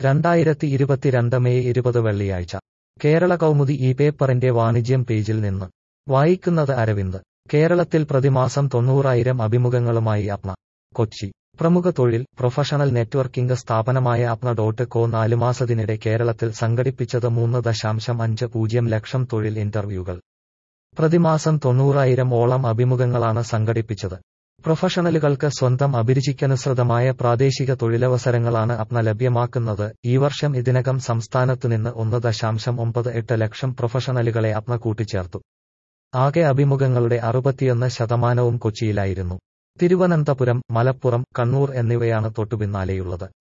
രണ്ടായിരത്തി ഇരുപത്തിരണ്ട് മെയ് ഇരുപത് വെള്ളിയാഴ്ച കേരള കൗമുദി ഈ പേപ്പറിന്റെ വാണിജ്യം പേജിൽ നിന്ന് വായിക്കുന്നത് അരവിന്ദ് കേരളത്തിൽ പ്രതിമാസം തൊണ്ണൂറായിരം അഭിമുഖങ്ങളുമായി അപ്ന കൊച്ചി പ്രമുഖ തൊഴിൽ പ്രൊഫഷണൽ നെറ്റ്വർക്കിംഗ് സ്ഥാപനമായ അപ്ന ഡോട്ട് കോ നാല് മാസത്തിനിടെ കേരളത്തിൽ സംഘടിപ്പിച്ചത് മൂന്ന് ദശാംശം അഞ്ച് പൂജ്യം ലക്ഷം തൊഴിൽ ഇന്റർവ്യൂകൾ പ്രതിമാസം തൊണ്ണൂറായിരം ഓളം അഭിമുഖങ്ങളാണ് സംഘടിപ്പിച്ചത് പ്രൊഫഷണലുകൾക്ക് സ്വന്തം അഭിരുചിക്കനുസൃതമായ പ്രാദേശിക തൊഴിലവസരങ്ങളാണ് അപ്ന ലഭ്യമാക്കുന്നത് ഈ വർഷം ഇതിനകം സംസ്ഥാനത്തുനിന്ന് ഒന്ന് ദശാംശം ഒമ്പത് എട്ട് ലക്ഷം പ്രൊഫഷണലുകളെ അപ്ന കൂട്ടിച്ചേർത്തു ആകെ അഭിമുഖങ്ങളുടെ അറുപത്തിയൊന്ന് ശതമാനവും കൊച്ചിയിലായിരുന്നു തിരുവനന്തപുരം മലപ്പുറം കണ്ണൂർ എന്നിവയാണ് തൊട്ടുപിന്നാലെയുള്ളത്